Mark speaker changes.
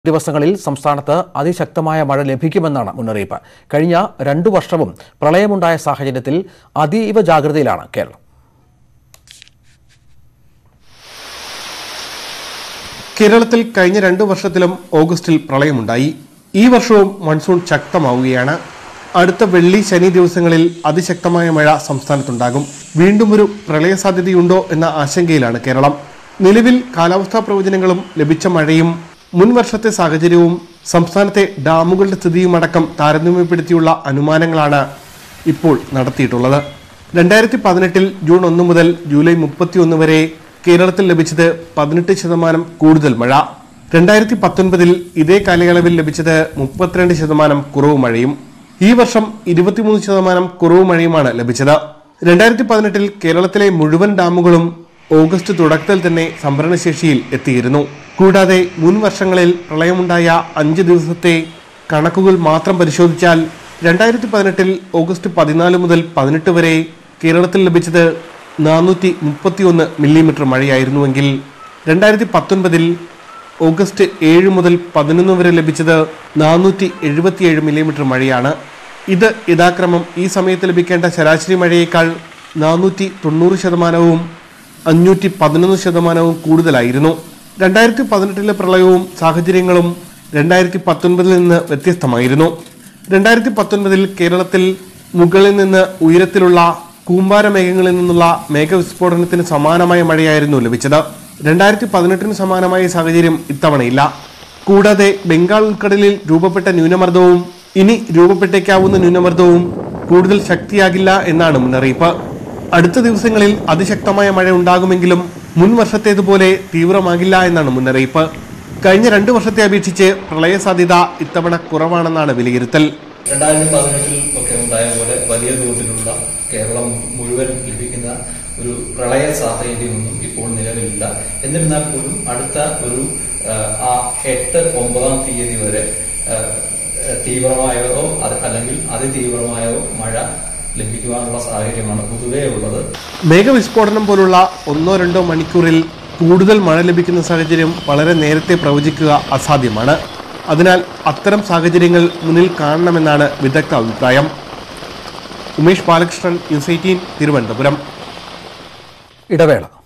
Speaker 1: ദിവസങ്ങളിൽ സംസ്ഥാനത്ത് അതിശക്തമായ മഴ ലഭിക്കുമെന്നാണ് മുന്നറിയിപ്പ് കഴിഞ്ഞ രണ്ടു വർഷവും പ്രളയമുണ്ടായ സാഹചര്യത്തിൽ അതീവ ജാഗ്രതയിലാണ് കേരളം
Speaker 2: കേരളത്തിൽ കഴിഞ്ഞ രണ്ടു വർഷത്തിലും ഓഗസ്റ്റിൽ പ്രളയമുണ്ടായി ഈ വർഷവും മൺസൂൺ ശക്തമാവുകയാണ് അടുത്ത വെള്ളി ശനി ദിവസങ്ങളിൽ അതിശക്തമായ മഴ സംസ്ഥാനത്തുണ്ടാകും വീണ്ടും ഒരു പ്രളയ സാധ്യതയുണ്ടോ എന്ന ആശങ്കയിലാണ് കേരളം നിലവിൽ കാലാവസ്ഥാ പ്രവചനങ്ങളും ലഭിച്ച മഴയും മുൻ വർഷത്തെ സാഹചര്യവും സംസ്ഥാനത്തെ ഡാമുകളുടെ സ്ഥിതിയുമടക്കം താരതമ്യപ്പെടുത്തിയുള്ള അനുമാനങ്ങളാണ് ഇപ്പോൾ നടത്തിയിട്ടുള്ളത് രണ്ടായിരത്തി പതിനെട്ടിൽ ജൂൺ ഒന്ന് മുതൽ ജൂലൈ മുപ്പത്തിയൊന്ന് വരെ കേരളത്തിൽ ലഭിച്ചത് പതിനെട്ട് ശതമാനം കൂടുതൽ മഴ രണ്ടായിരത്തി പത്തൊൻപതിൽ ഇതേ കാലയളവിൽ ലഭിച്ചത് മുപ്പത്തിരണ്ട് ശതമാനം കുറവ് മഴയും ഈ വർഷം ഇരുപത്തിമൂന്ന് ശതമാനം കുറവ് മഴയുമാണ് ലഭിച്ചത് രണ്ടായിരത്തി പതിനെട്ടിൽ കേരളത്തിലെ മുഴുവൻ ഡാമുകളും ഓഗസ്റ്റ് തുടക്കത്തിൽ തന്നെ സംഭരണശേഷിയിൽ എത്തിയിരുന്നു കൂടാതെ മുൻ വർഷങ്ങളിൽ പ്രളയമുണ്ടായ അഞ്ച് ദിവസത്തെ കണക്കുകൾ മാത്രം പരിശോധിച്ചാൽ രണ്ടായിരത്തി പതിനെട്ടിൽ ഓഗസ്റ്റ് പതിനാല് മുതൽ പതിനെട്ട് വരെ കേരളത്തിൽ ലഭിച്ചത് നാനൂറ്റി മുപ്പത്തിയൊന്ന് മില്ലിമീറ്റർ മഴയായിരുന്നുവെങ്കിൽ രണ്ടായിരത്തി പത്തൊൻപതിൽ ഓഗസ്റ്റ് ഏഴ് മുതൽ പതിനൊന്ന് വരെ ലഭിച്ചത് നാനൂറ്റി എഴുപത്തിയേഴ് മില്ലിമീറ്റർ മഴയാണ് ഇത് യഥാക്രമം ഈ സമയത്ത് ലഭിക്കേണ്ട ശരാശരി മഴയേക്കാൾ നാനൂറ്റി തൊണ്ണൂറ് ശതമാനവും അഞ്ഞൂറ്റി പതിനൊന്ന് ശതമാനവും കൂടുതലായിരുന്നു രണ്ടായിരത്തി പതിനെട്ടിലെ പ്രളയവും സാഹചര്യങ്ങളും രണ്ടായിരത്തി പത്തൊൻപതിൽ നിന്ന് വ്യത്യസ്തമായിരുന്നു രണ്ടായിരത്തി പത്തൊൻപതിൽ കേരളത്തിൽ മുകളിൽ നിന്ന് ഉയരത്തിലുള്ള കൂമ്പാര മേഘങ്ങളിൽ നിന്നുള്ള മേഘവിസ്ഫോടനത്തിന് സമാനമായ മഴയായിരുന്നു ലഭിച്ചത് രണ്ടായിരത്തി പതിനെട്ടിന് സമാനമായ സാഹചര്യം ഇത്തവണയില്ല കൂടാതെ ബംഗാൾ ഉൾക്കടലിൽ രൂപപ്പെട്ട ന്യൂനമർദ്ദവും ഇനി രൂപപ്പെട്ടേക്കാവുന്ന ന്യൂനമർദ്ദവും കൂടുതൽ ശക്തിയാകില്ല എന്നാണ് മുന്നറിയിപ്പ് അടുത്ത ദിവസങ്ങളിൽ അതിശക്തമായ മഴ ഉണ്ടാകുമെങ്കിലും മുൻ വർഷത്തേതുപോലെ തീവ്രമാകില്ല എന്നാണ് മുന്നറിയിപ്പ് കഴിഞ്ഞ രണ്ടു വർഷത്തെ അപേക്ഷിച്ച് പ്രളയ സാധ്യത ഇത്തവണ കുറവാണെന്നാണ് വിലയിരുത്തൽ
Speaker 3: രണ്ടായിരത്തി പതിനെട്ടിൽ ഒക്കെ ഉണ്ടായ പോലെ വലിയ തോതിലുള്ള കേരളം മുഴുവൻ ലഭിക്കുന്ന ഒരു പ്രളയ സാഹചര്യമൊന്നും ഇപ്പോൾ നിലവിലില്ല എന്നിരുന്നാൽ പോലും അടുത്ത ഒരു ആ, ആ എട്ട് ഒമ്പതാം തീയതി വരെ ആ, തീവ്രമായതോ അത് അല്ലെങ്കിൽ അതിതീവ്രമായോ മഴ ലഭിക്കുവാനുള്ള സാഹചര്യമാണ് പൊതുവേ ഉള്ളത്
Speaker 2: മേഘവിസ്ഫോടനം പോലുള്ള ഒന്നോ രണ്ടോ മണിക്കൂറിൽ കൂടുതൽ മഴ ലഭിക്കുന്ന സാഹചര്യം വളരെ നേരത്തെ പ്രവചിക്കുക അസാധ്യമാണ് അതിനാൽ അത്തരം സാഹചര്യങ്ങൾ മുന്നിൽ കാണണമെന്നാണ് വിദഗ്ധ അഭിപ്രായം ഉമേഷ് ബാലകൃഷ്ണൻ ന്യൂസ് എയ്റ്റീൻ തിരുവനന്തപുരം
Speaker 1: ഇടവേള